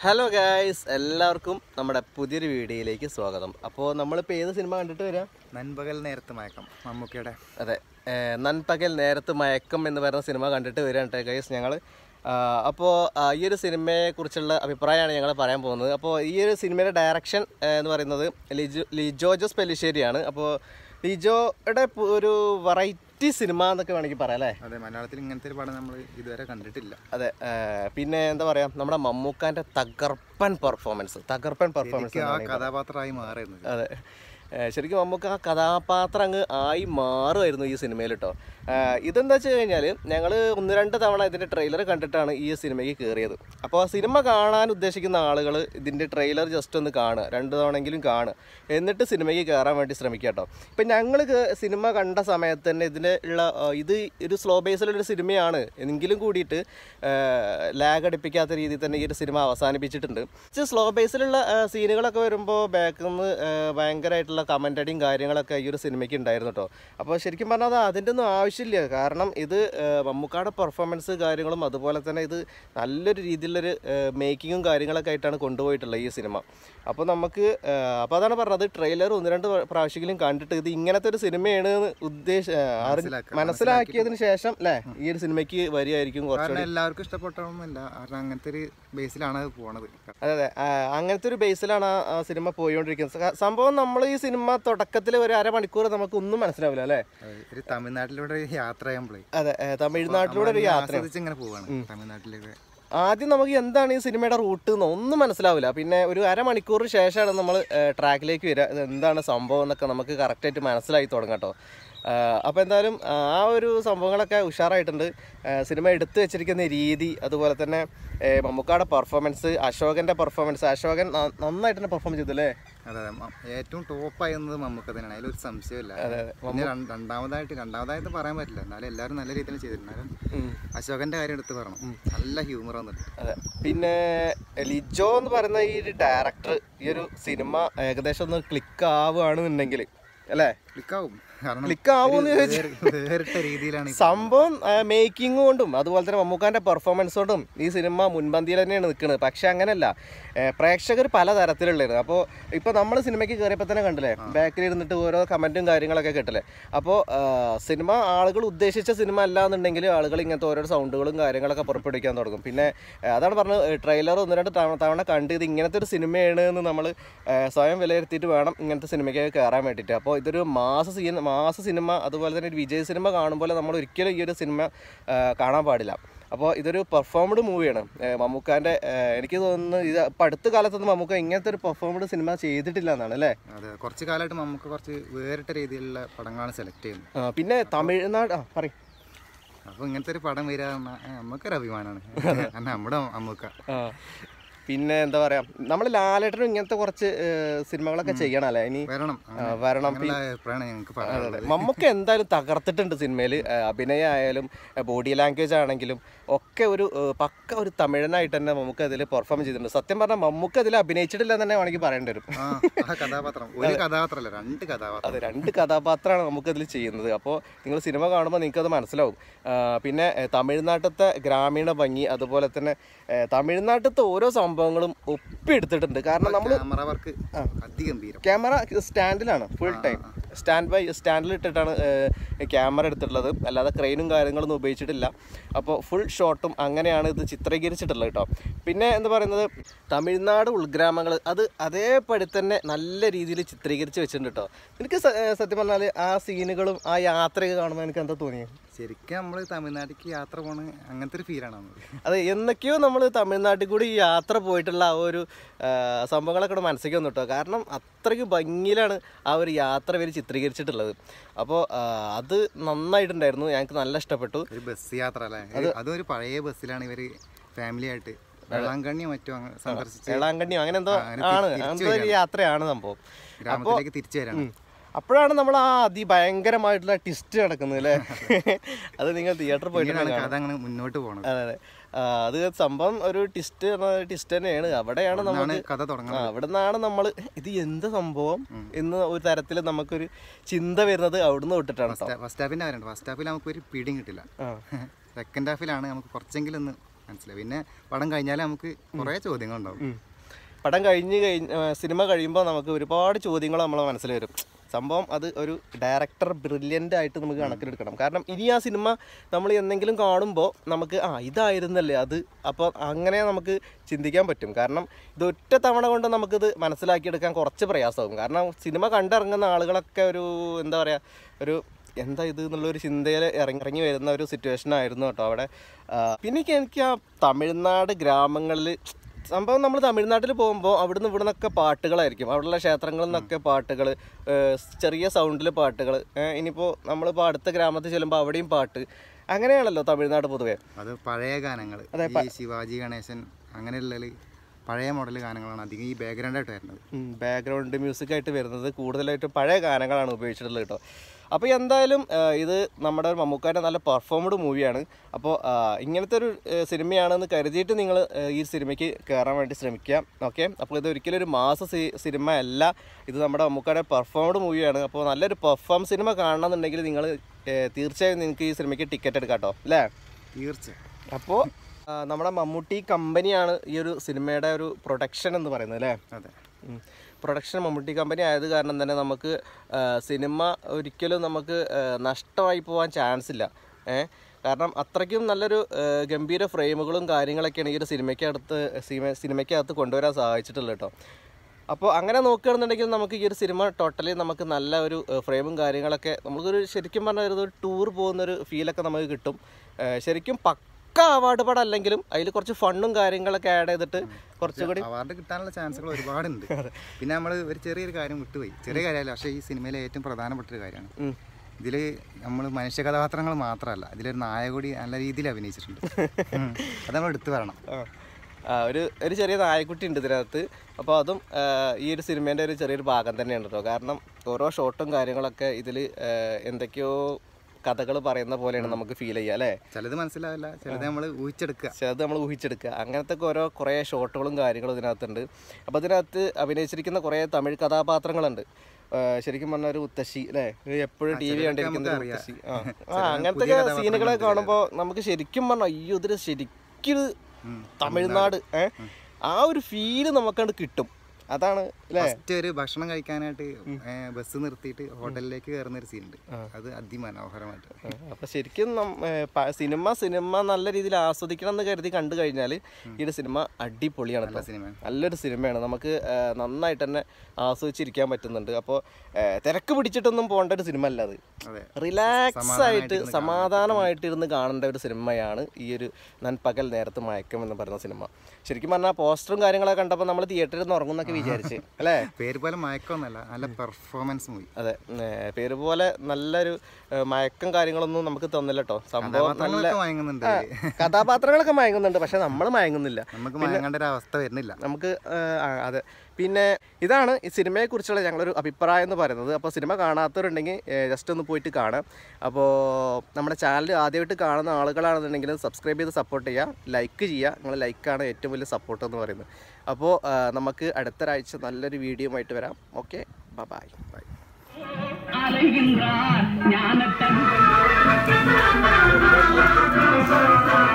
Hello guys എല്ലാവർക്കും നമ്മുടെ പുതിയൊരു വീഡിയോയിലേക്ക് സ്വാഗതം അപ്പോൾ നമ്മളിപ്പോൾ ഏത് സിനിമ കണ്ടിട്ട് വരാം നൻപകൽ നേരത്ത് മയക്കം മമ്മൂക്കയുടെ അതെ ഏഹ് നൻപകൽ നേരത്ത് മയക്കം എന്ന് പറയുന്ന സിനിമ കണ്ടിട്ട് വരാൻ ഗൈസ് ഞങ്ങൾ അപ്പോൾ ഈ ഒരു സിനിമയെക്കുറിച്ചുള്ള അഭിപ്രായമാണ് ഞങ്ങൾ പറയാൻ പോകുന്നത് അപ്പോൾ ഈ ഒരു സിനിമയുടെ ഡയറക്ഷൻ എന്ന് പറയുന്നത് ലിജോ ലിജോ ജോസ് പെല്ലിശ്ശേരിയാണ് അപ്പോൾ ലിജോയുടെ പു- ഒരു വെറൈറ്റി സിനിമ എന്നൊക്കെ വേണമെങ്കിൽ പറയാം അല്ലേ അതെ മലയാളത്തിൽ ഇങ്ങനത്തെ ഒരു പടം നമ്മൾ ഇതുവരെ കണ്ടിട്ടില്ല അതെ ഏഹ് പിന്നെ എന്താ പറയുക നമ്മുടെ മമ്മൂക്കാൻ്റെ തകർപ്പൻ പെർഫോമൻസ് തകർപ്പൻ പെർഫോമൻസ് എനിക്ക് ആ കഥാപാത്രമായി മാറുന്നത് അതെ ഏഹ് ശരിക്കും നമുക്ക് ആ കഥാപാത്രം അങ്ങ് ആയി മാറുമായിരുന്നു ഈ സിനിമയിൽ കേട്ടോ ഏഹ് ഇതെന്താ വെച്ച് കഴിഞ്ഞാൽ ഞങ്ങൾ ഒന്ന് രണ്ട് തവണ ഇതിൻ്റെ ട്രെയിലർ കണ്ടിട്ടാണ് ഈ സിനിമയ്ക്ക് കയറിയത് അപ്പോൾ ആ സിനിമ കാണാൻ ഉദ്ദേശിക്കുന്ന ആളുകൾ ഇതിൻ്റെ ട്രെയിലർ ജസ്റ്റ് ഒന്ന് കാണുക രണ്ട് തവണയെങ്കിലും കാണുക എന്നിട്ട് സിനിമയ്ക്ക് കയറാൻ വേണ്ടി ശ്രമിക്കുക കേട്ടോ ഇപ്പം ഞങ്ങൾ സിനിമ കണ്ട സമയത്ത് തന്നെ ഇതിൻ്റെ ഉള്ള ആ, ഇത് ഒരു സ്ലോ ബേസിലുള്ളൊരു സിനിമയാണ് എങ്കിലും കൂടിയിട്ട് ലാഗ് അടിപ്പിക്കാത്ത രീതിയിൽ തന്നെ ഈ ഒരു സിനിമ അവസാനിപ്പിച്ചിട്ടുണ്ട് സ്ലോ ബേസിലുള്ള സീനുകളൊക്കെ വരുമ്പോൾ ബാക്കിൽ നിന്ന് ഭയങ്കരമായിട്ടുള്ള കമൻ്റ് അടിയും കാര്യങ്ങളൊക്കെ ഈ ഒരു സിനിമയ്ക്ക് ഉണ്ടായിരുന്നു കേട്ടോ അപ്പോൾ ശരിക്കും പറഞ്ഞാൽ അത് അതിൻ്റെ ഒന്നും ആവശ്യമില്ല കാരണം ഇത് ആ, മമ്മൂക്കാടെ പെർഫോമൻസ് കാര്യങ്ങളും അതുപോലെ തന്നെ ഇത് നല്ലൊരു രീതിയിലുള്ളൊരു മേക്കിങ്ങും കാര്യങ്ങളൊക്കെ ആയിട്ടാണ് കൊണ്ടുപോയിട്ടുള്ളത് ഈ സിനിമ അപ്പോൾ നമുക്ക് ആ, അപ്പോൾ അതാണ് പറഞ്ഞത് ട്രെയിലർ ഒന്ന് രണ്ട് പ്രാവശ്യമെങ്കിലും കണ്ടിട്ട് ഇത് ഇങ്ങനത്തെ ഒരു സിനിമയാണ് എന്ന് ഉദ്ദേശ ആ, അറിഞ്ഞ് മനസ്സിലാക്കുക. മനസ്സിലാക്കിയതിന് ശേഷം അല്ലേ ഈ ഒരു സിനിമയ്ക്ക് വരികയായിരിക്കും കുറച്ചുകൂടി കാരണം എല്ലാവർക്കും ഇഷ്ടപ്പെട്ടൊന്നുമില്ല കാരണം അങ്ങനത്തെ ഒരു ബേസിലാണ് അത് പോണത് അതെ അതെ ആ, അങ്ങനത്തെ ഒരു ബേസിലാണ് ആ- ആ സിനിമ പോയിക്കൊണ്ടിരിക്കുന്നത് സ- സംഭവം നമ്മൾ ഈ സിനിമ തുടക്കത്തിൽ ഒരു അരമണിക്കൂർ നമുക്ക് ഒന്നും മനസ്സിലാവില്ല അല്ലേ അത് ഒരു തമിഴ്നാട്ടിലൂടെ ഒരു യാത്ര ചെയ്യുമ്പോഴേ അതെ ഏ, തമിഴ്നാട്ടിലൂടെ ഒരു യാത്ര ആസ്വദിച്ച് ഇങ്ങനെ പോവാണ് തമിഴ്നാട്ടിലേക്ക് ആദ്യം നമുക്ക് എന്താണ് ഈ സിനിമയുടെ റൂട്ട് എന്ന് ഒന്നും മനസ്സിലാവില്ല പിന്നെ ഒരു അരമണിക്കൂറിന് ശേഷമാണ് നമ്മൾ ട്രാക്കിലേക്ക് വരിക ഇത് എന്താണ് സംഭവം എന്നൊക്കെ നമുക്ക് കറക്റ്റായിട്ട് മനസ്സിലായി തുടങ്ങാം കേട്ടോ അപ്പോൾ എന്തായാലും ആ ഒരു സംഭവങ്ങളൊക്കെ ഉഷാറായിട്ടുണ്ട് ആ, സിനിമ എടുത്തു വെച്ചിരിക്കുന്ന രീതി അതുപോലെ തന്നെ ഏ, മമ്മൂക്കാടെ പെർഫോമൻസ് അശോകൻ്റെ പെർഫോമൻസ് അശോകൻ ന- നന്നായിട്ട് തന്നെ പെർഫോം ചെയ്തല്ലേ അതെ അതെ മ- ഏറ്റവും ടോപ്പ് ആയിരുന്നത് മമ്മൂക്ക തന്നെയാണ് അതിലൊരു സംശയമില്ല പിന്നെ രണ്ട്- രണ്ടാമതായിട്ട് രണ്ടാമതായിട്ട് പറയാൻ പറ്റില്ല എന്നാലും എല്ലാവരും നല്ല രീതിയിൽ ചെയ്തിരുന്നാലും അശോകന്റെ കാര്യം എടുത്ത് പറയണം നല്ല ഹ്യൂമർ വന്നിട്ട് അതെ പിന്നെ ലിജോ എന്ന് പറയുന്ന ഈ ഒരു ഡയറക്ടർ ഈ ഒരു സിനിമ ഏകദേശം ഒന്ന് ക്ലിക്ക് ആവുകയാണെന്നുണ്ടെങ്കിൽ അല്ലേ ക്ലിക്കാവും കാരണം ക്ലിക്ക് ആവുമെന്ന് ഒരു ചോദിച്ചാൽ വേറെ- വേറിട്ട രീതിയിലാണ് ഈ സംഭവം മേക്കിംഗ് കൊണ്ടും അതുപോലെ തന്നെ മമ്മൂക്കാന്റെ പെർഫോമൻസ് കൊണ്ടും ഈ സിനിമ മുൻപന്തിയിൽ തന്നെയാണ് നിൽക്കുന്നത് പക്ഷെ അങ്ങനെയല്ല പ്രേക്ഷകർ പല തരത്തിലുള്ളതാണ് അപ്പോൾ ഇപ്പോൾ നമ്മൾ സിനിമയ്ക്ക് കയറിയപ്പോൾ തന്നെ കണ്ടില്ലേ ബാക്കിൽ ഇരുന്നിട്ട് ഓരോ കമൻറ്റും കാര്യങ്ങളൊക്കെ കേട്ടില്ലേ അപ്പോൾ സിനിമ ആളുകൾ ഉദ്ദേശിച്ച സിനിമ അല്ല എന്നുണ്ടെങ്കിൽ ആളുകൾ ഇങ്ങനത്തെ ഓരോ സൗണ്ടുകളും കാര്യങ്ങളൊക്കെ പുറപ്പെടുവിക്കാൻ തുടങ്ങും പിന്നെ ആ, അതാണ് പറഞ്ഞത് ട്രെയിലർ ഒന്ന് രണ്ട് തവണ തവണ കണ്ട് ഇത് ഇങ്ങനത്തെ ഒരു സിനിമയാണ് എന്ന് നമ്മൾ സ്വയം വിലയിരുത്തിയിട്ട് വേണം ഇങ്ങനത്തെ സിനിമയ്ക്ക് കയറാൻ വേണ്ടിയിട്ട് അപ്പോൾ ഇതൊരു മാസ സീൻ മാസ സിനിമ അതുപോലെ തന്നെ ഒരു വിജയ് സിനിമ കാണുമ്പോൾ നമ്മൾ ഒരിക്കലും ഈ ഒരു സിനിമ ആ, കാണാൻ പാടില്ല അപ്പോൾ ഇതൊരു പെർഫോംഡ് മൂവിയാണ് മമ്മൂക്കാൻ്റെ എനിക്ക് തോന്നുന്നു ഇത് ഇപ്പം അടുത്ത കാലത്തൊന്നും മമ്മൂക്ക ഇങ്ങനത്തെ ഒരു പെർഫോംഡ് സിനിമ ചെയ്തിട്ടില്ല എന്നാണ് അല്ലേ അതെ കുറച്ച് കാലമായിട്ട് നമുക്ക് കുറച്ച് വേറിട്ട രീതിയിലുള്ള പടങ്ങളാണ് സെലക്ട് ചെയ്യുന്നത് ആ, പിന്നെ തമിഴ്നാട് ആ പറയും അപ്പോൾ ഇങ്ങനത്തെ ഒരു പടം വരിക പറഞ്ഞാൽ നമുക്കൊരു അഭിമാനമാണ് കാരണം നമ്മുടെ അമ്മൂക്ക ആ. പിന്നെ എന്താ പറയാ നമ്മൾ ലാലേട്ടനും ഇങ്ങനത്തെ കുറച്ച് ഏ, സിനിമകളൊക്കെ ചെയ്യണം അല്ലേ ഇനി വരണം ആ, വരണം അങ്ങനെയുള്ള അഭിപ്രായമാണ് ഞങ്ങൾക്ക് പറയാനുള്ളത് മമ്മൂക്ക എന്തായാലും തകർത്തിട്ടുണ്ട് സിനിമയിൽ അഭിനയം ആയാലും ബോഡി ലാംഗ്വേജ് ആണെങ്കിലും ഒക്കെ ഒരു ഏ, പക്ക ഒരു തമിഴനായിട്ട് തന്നെ മമ്മൂക്ക അതിൽ പെർഫോം ചെയ്തിട്ടുണ്ട് സത്യം പറഞ്ഞാൽ മമ്മൂക്ക അതിൽ അഭിനയിച്ചിട്ടില്ല എന്ന് തന്നെ വേണമെങ്കിൽ പറയേണ്ടി വരും ആ ആ കഥാപാത്രം ഒരു കഥാപാത്രമല്ല രണ്ട് കഥാപാത്രം അത് രണ്ട് കഥാപാത്രമാണ് നമുക്കതിൽ ചെയ്യുന്നത് അപ്പോൾ നിങ്ങൾ സിനിമ കാണുമ്പോൾ നിങ്ങൾക്കത് മനസ്സിലാവും ആ, പിന്നെ ഏ, തമിഴ്നാട്ടിലത്തെ ഗ്രാമീണ ഭംഗി അതുപോലെ തന്നെ ഏ, തമിഴ്നാട്ടിലത്തെ ഓരോ സംഭവങ്ങളും ഒപ്പിയെടുത്തിട്ടുണ്ട് കാരണം നമ്മൾ ക്യാമറ വർക്ക് അതിഗംഭീരം ക്യാമറ സ്റ്റാൻഡിലാണ് ഫുൾ ടൈം സ്റ്റാൻഡ് ബൈ സ്റ്റാൻഡിൽ ഇട്ടിട്ടാണ് ക്യാമറ എടുത്തിട്ടുള്ളത് അല്ലാതെ ക്രെയിനും കാര്യങ്ങളൊന്നും ഉപയോഗിച്ചിട്ടില്ല അപ്പോൾ ഫുൾ ഷോട്ടും അങ്ങനെയാണ് ഇത് ചിത്രീകരിച്ചിട്ടുള്ളത് കേട്ടോ പിന്നെ എന്താ പറയുന്നത് തമിഴ്നാട് ഉൾഗ്രാമങ്ങൾ അത് അതേപടി തന്നെ നല്ല രീതിയിൽ ചിത്രീകരിച്ച് വെച്ചിട്ടുണ്ട് കേട്ടോ എനിക്ക് സ- ഏ, സത്യം പറഞ്ഞാൽ ആ സീനുകളും ആ യാത്രയൊക്കെ കാണുമ്പോൾ എനിക്ക് എന്താ തോന്നിയത് ശരിക്കും നമ്മൾ തമിഴ്നാട്ടിലേക്ക് യാത്ര പോണ അങ്ങനത്തെ ഒരു ഫീലാണ് വന്നത് അതെ എന്നൊക്കെയോ നമ്മൾ തമിഴ്നാട്ടിൽ കൂടി ഈ യാത്ര പോയിട്ടുള്ള ആ ഒരു ആ, സംഭവങ്ങളൊക്കെ ഇവിടെ മനസ്സിലേക്ക് വന്നു കേട്ടോ കാരണം അത്രയ്ക്ക് ഭംഗിയിലാണ് ആ ഒരു യാത്ര ഇവർ ചിത്രീകരിച്ചിട്ടുള്ളത് അപ്പോൾ അത് നന്നായിട്ടുണ്ടായിരുന്നു ഞങ്ങൾക്ക് നല്ല ഇഷ്ടപ്പെട്ടു ഒരു ബസ് യാത്ര അല്ലേ അതും ഒരു പഴയ ബസ്സിലാണ് ഇവര് ഫാമിലി ആയിട്ട് വെള്ളാങ്കണ്ണിയോ മറ്റോ അങ്ങ് സന്ദർശിച്ച് വേളാങ്കണ്ണിയോ അങ്ങനെ എന്തോ അങ്ങനെ ആണ് തിരിച്ച് എന്തോ ഒരു യാത്രയാണ് സംഭവം ഗ്രാമത്തിലേക്ക് തിരിച്ചു വരാണ് അപ്പോഴാണ് നമ്മൾ ആ അതിഭയങ്കരമായിട്ടുള്ള ട്വിസ്റ്റ് നടക്കുന്നത് അല്ലേ അത് നിങ്ങൾ തിയേറ്ററിൽ പോയിട്ട് പിന്നീടാണ് കഥ അങ്ങനെ മുന്നോട്ട് പോണത് അതെ അതെ ആ, അത് സംഭവം ഒരു ട്വിസ്റ്റ് ട്വിസ്റ്റ് തന്നെയാണ് അവിടെയാണ് നമ്മൾ ആണ് കഥ തുടങ്ങുന്നത് ആ അവിടെ നിന്നാണ് നമ്മൾ ഇത് എന്ത് സംഭവം എന്ന് ഒരു തരത്തിൽ നമുക്കൊരു ചിന്ത വരുന്നത് അവിടുന്ന് തൊട്ടിട്ടാണ് കേട്ടോ ഫസ്റ്റ് ഹാഫിന്റെ കാര്യമുണ്ട് ഫസ്റ്റ് ഹാഫിൽ നമുക്ക് ഒരു പിടിയും കിട്ടില്ല ആ. സെക്കൻഡ് ഹാഫിലാണ് നമുക്ക് കുറച്ചെങ്കിലും ഒന്ന് മനസ്സിലായി പിന്നെ പടം കഴിഞ്ഞാൽ നമുക്ക് കുറേ ചോദ്യങ്ങളുണ്ടാവും ഉം. പടം കഴിഞ്ഞ് കഴിഞ്ഞ് ആ, സിനിമ കഴിയുമ്പോൾ നമുക്ക് ഒരുപാട് ചോദ്യങ്ങൾ നമ്മളെ മനസ്സിൽ വരും സംഭവം അത് ഒരു ഡയറക്ടർ ബ്രില്യൻ്റ് ആയിട്ട് നമുക്ക് കണക്കിലെടുക്കണം കാരണം ഇനി ആ സിനിമ നമ്മൾ എന്തെങ്കിലും കാണുമ്പോൾ നമുക്ക് ആ ഇതായിരുന്നല്ലേ അത് അപ്പോൾ അങ്ങനെ നമുക്ക് ചിന്തിക്കാൻ പറ്റും കാരണം ഇത് ഒറ്റ തവണ കൊണ്ട് നമുക്കിത് മനസ്സിലാക്കിയെടുക്കാൻ കുറച്ച് പ്രയാസമാകും കാരണം സിനിമ കണ്ടിറങ്ങുന്ന ആളുകളൊക്കെ ഒരു എന്താ പറയുക ഒരു എന്താ ഇത് എന്നുള്ളൊരു ചിന്തയിൽ ഇറങ്ങി ഇറങ്ങി വരുന്ന ഒരു സിറ്റുവേഷൻ ആയിരുന്നു കേട്ടോ അവിടെ ആ, പിന്നെ എനിക്ക് എനിക്ക് ആ തമിഴ്നാട് ഗ്രാമങ്ങളിൽ സംഭവം നമ്മൾ തമിഴ്നാട്ടിൽ പോകുമ്പോൾ അവിടുന്ന് ഇവിടെ നിന്നൊക്കെ പാട്ടുകളായിരിക്കും അവിടെയുള്ള ക്ഷേത്രങ്ങളിൽ നിന്നൊക്കെ പാട്ടുകൾ ചെറിയ സൗണ്ടിൽ പാട്ടുകൾ ഇനിയിപ്പോൾ നമ്മളിപ്പോൾ അടുത്ത ഗ്രാമത്തിൽ ചെല്ലുമ്പോൾ അവിടെയും പാട്ട് അങ്ങനെയാണല്ലോ തമിഴ്നാട് പൊതുവേ അത് പഴയ ഗാനങ്ങൾ ഈ ശിവാജി ഗണേശൻ അങ്ങനെയുള്ള പഴയ മോഡൽ ഗാനങ്ങളാണ് അധികം ഈ ബാക്ക്ഗ്രൗണ്ട് ആയിട്ട് വരുന്നത് ബാക്ക്ഗ്രൗണ്ട് മ്യൂസിക് ആയിട്ട് വരുന്നത് കൂടുതലായിട്ടും പഴയ ഗാനങ്ങളാണ് ഉപയോഗിച്ചിട്ടുള്ളത് കേട്ടോ അപ്പോൾ എന്തായാലും ആ, ഇത് നമ്മുടെ ഒരു മമ്മൂക്കാരുടെ നല്ല പെർഫോംഡ് മൂവിയാണ് അപ്പോൾ ആ, ഇങ്ങനത്തെ ഒരു ആ, സിനിമയാണെന്ന് കരുതിയിട്ട് നിങ്ങൾ ഈ സിനിമയ്ക്ക് കയറാൻ വേണ്ടി ശ്രമിക്കുക ഓക്കെ അപ്പോൾ ഇത് ഒരിക്കലും ഒരു മാസ സി- സിനിമ അല്ല ഇത് നമ്മുടെ മമ്മൂക്കാരുടെ പെർഫോംഡ് മൂവിയാണ് അപ്പോൾ നല്ലൊരു പെർഫോം സിനിമ കാണണമെന്നുണ്ടെങ്കിൽ നിങ്ങൾ തീർച്ചയായും നിങ്ങൾക്ക് ഈ സിനിമയ്ക്ക് ടിക്കറ്റ് എടുക്കാം കേട്ടോ അല്ലേ തീർച്ചയായും അപ്പോൾ നമ്മുടെ മമ്മൂട്ടി കമ്പനിയാണ് ഈ ഒരു സിനിമയുടെ ഒരു പ്രൊഡക്ഷൻ എന്ന് പറയുന്നത് അല്ലേ അതെ പ്രൊഡക്ഷൻ മമ്മൂട്ടി കമ്പനി ആയത് കാരണം തന്നെ നമുക്ക് ആ, സിനിമ ഒരിക്കലും നമുക്ക് ആ, നഷ്ടമായി പോകാൻ ചാൻസ് ഇല്ല ഏ കാരണം അത്രയ്ക്കും നല്ലൊരു ആ, ഗംഭീര ഫ്രെയിമുകളും കാര്യങ്ങളൊക്കെയാണ് ഈ ഒരു സിനിമയ്ക്കകത്ത് സിനിമ സിനിമയ്ക്കകത്ത് കൊണ്ടുവരാൻ സാധിച്ചിട്ടുള്ളത് കേട്ടോ അപ്പോൾ അങ്ങനെ നോക്കുകയാണെന്നുണ്ടെങ്കിൽ നമുക്ക് ഈ ഒരു സിനിമ ടോട്ടലി നമുക്ക് നല്ല ഒരു ഫ്രെയിമും കാര്യങ്ങളൊക്കെ നമുക്കൊരു ശരിക്കും പറഞ്ഞാൽ ഒരു ടൂർ പോകുന്നൊരു ഫീലൊക്കെ നമുക്ക് കിട്ടും ആ, ശരിക്കും പക്ക അവാർഡ് പടം അല്ലെങ്കിലും അതിൽ കുറച്ച് ഫണ്ണും കാര്യങ്ങളൊക്കെ ആഡ് ചെയ്തിട്ട് കുറച്ചുകൂടി അവാർഡ് കിട്ടാനുള്ള ചാൻസുകൾ ഒരുപാടുണ്ട് പിന്നെ നമ്മൾ ഒരു ചെറിയൊരു കാര്യം വിട്ടുപോയി ചെറിയ കാര്യമല്ല പക്ഷേ ഈ സിനിമയിലെ ഏറ്റവും പ്രധാനപ്പെട്ട ഒരു കാര്യമാണ് ഉം. ഇതിൽ നമ്മൾ മനുഷ്യ കഥാപാത്രങ്ങൾ മാത്രമല്ല ഇതിലൊരു നായ കൂടി നല്ല രീതിയിൽ അഭിനയിച്ചിട്ടുണ്ട് ഉം. അത് നമ്മൾ എടുത്തു വരണം ആ. ആ, ഒരു ഒരു ചെറിയ നായക്കുട്ടി ഉണ്ട് ഇതിനകത്ത് അപ്പോൾ അതും ആ, ഈ ഒരു സിനിമേൻ്റെ ഒരു ചെറിയൊരു ഭാഗം തന്നെയാണ് കേട്ടോ കാരണം ഓരോ ഷോട്ടും കാര്യങ്ങളൊക്കെ ഇതിൽ എന്തൊക്കെയോ കഥകൾ പറയുന്ന പോലെയാണ് നമുക്ക് ഫീൽ ചെയ്യുക അല്ലേ ചിലത് മനസ്സിലാവില്ല ചിലത് നമ്മൾ ഊഹിച്ചെടുക്കുക ചിലത് നമ്മൾ ഊഹിച്ചെടുക്കുക അങ്ങനത്തെ ഒക്കെ ഓരോ കുറേ ഷോട്ടുകളും കാര്യങ്ങളും ഇതിനകത്തുണ്ട് അപ്പോൾ ഇതിനകത്ത് അഭിനയിച്ചിരിക്കുന്ന കുറേ തമിഴ് കഥാപാത്രങ്ങളുണ്ട് ആ, ശരിക്കും പറഞ്ഞ ഒരു മുത്തശ്ശി അല്ലേ എപ്പോഴും ടി വി കണ്ടിരിക്കുന്ന ഒരു അറിയാം. മുത്തശ്ശി ആ ആ, അങ്ങനത്തെ ഒക്കെ സീനുകളെ കാണുമ്പോൾ നമുക്ക് ശരിക്കും പറഞ്ഞാൽ അയ്യോ ഇതിന് ശരിക്കും ഉം. തമിഴ്നാട് ഏ ആ ഒരു ഫീല് നമുക്കത് കിട്ടും അതാണ് അല്ലേ ഫസ്റ്റ് ഒരു ഭക്ഷണം കഴിക്കാനായിട്ട് ബസ് നിർത്തിയിട്ട് ഹോട്ടലിലേക്ക് കയറുന്ന ഒരു സീനുണ്ട് അത് അതിമനോഹരമായിട്ട് ആ, അപ്പൊ ശരിക്കും നം- ഏ, പ- സിനിമ സിനിമ നല്ല രീതിയിൽ ആസ്വദിക്കണം എന്ന് കരുതി കണ്ടു കഴിഞ്ഞാൽ ഈ ഒരു സിനിമ അടിപൊളിയാണ് നല്ല കേട്ടോ. സിനിമയാണ് നല്ലൊരു സിനിമയാണ് നമുക്ക് ഏ, നന്നായിട്ട് തന്നെ ആസ്വദിച്ചിരിക്കാൻ പറ്റുന്നുണ്ട് അപ്പോൾ തിരക്ക് പിടിച്ചിട്ടൊന്നും പോകേണ്ട ഒരു സിനിമ അല്ല അത് അതെ റിലാക്സ് ആയിട്ട് സമാധാനമായിട്ടിരുന്ന് കാണേണ്ട ഒരു സിനിമയാണ് ഈ ഒരു നൻപകൽ നേരത്ത് മയക്കം എന്ന് പറയുന്ന സിനിമ ശരിക്കും പറഞ്ഞാൽ പോസ്റ്ററും കാര്യങ്ങളൊക്കെ കണ്ടപ്പോൾ നമ്മൾ തിയേറ്ററിൽ നിന്ന് ഉറങ്ങുന്നൊക്കെ വിചാരിച്ച് അല്ലേ പേര് പോലെ മയക്കമൊന്നല്ല നല്ല പെർഫോമൻസ് മൂവി അതെ ഏ, പേര് പോലെ നല്ലൊരു ഏ, മയക്കം കാര്യങ്ങളൊന്നും നമുക്ക് തന്നില്ല കേട്ടോ സംഭവം നല്ല കഥാപാത്രങ്ങളൊക്കെ മയങ്ങുന്നുണ്ട് കഥാപാത്രങ്ങളൊക്കെ മയങ്ങുന്നുണ്ട് പക്ഷെ നമ്മൾ മയങ്ങുന്നില്ല നമുക്ക് മയങ്ങേണ്ട ഒരു അവസ്ഥ വരുന്നില്ല നമുക്ക് ഏ, ആ, അതെ പിന്നെ ഇതാണ് ഈ സിനിമയെക്കുറിച്ചുള്ള ഞങ്ങളൊരു അഭിപ്രായം എന്ന് പറയുന്നത് അപ്പോൾ സിനിമ കാണാത്തവരുണ്ടെങ്കിൽ ജസ്റ്റ് ഒന്ന് പോയിട്ട് കാണാം അപ്പോൾ നമ്മുടെ ചാനൽ ആദ്യമായിട്ട് കാണുന്ന ആളുകളാണെന്നുണ്ടെങ്കിൽ സബ്സ്ക്രൈബ് ചെയ്ത് സപ്പോർട്ട് ചെയ്യുക ലൈക്ക് ചെയ്യുക നിങ്ങൾ ലൈക്കാണ് ഏറ്റവും വലിയ സപ്പോർട്ട് എന്ന് പറയുന്നത് അപ്പോൾ ആ, നമുക്ക് അടുത്തൊരാഴ്ച നല്ലൊരു വീഡിയോ ആയിട്ട് വരാം ഓക്കെ ബൈ ബൈ அலைகின்றார் ஞானத்தன்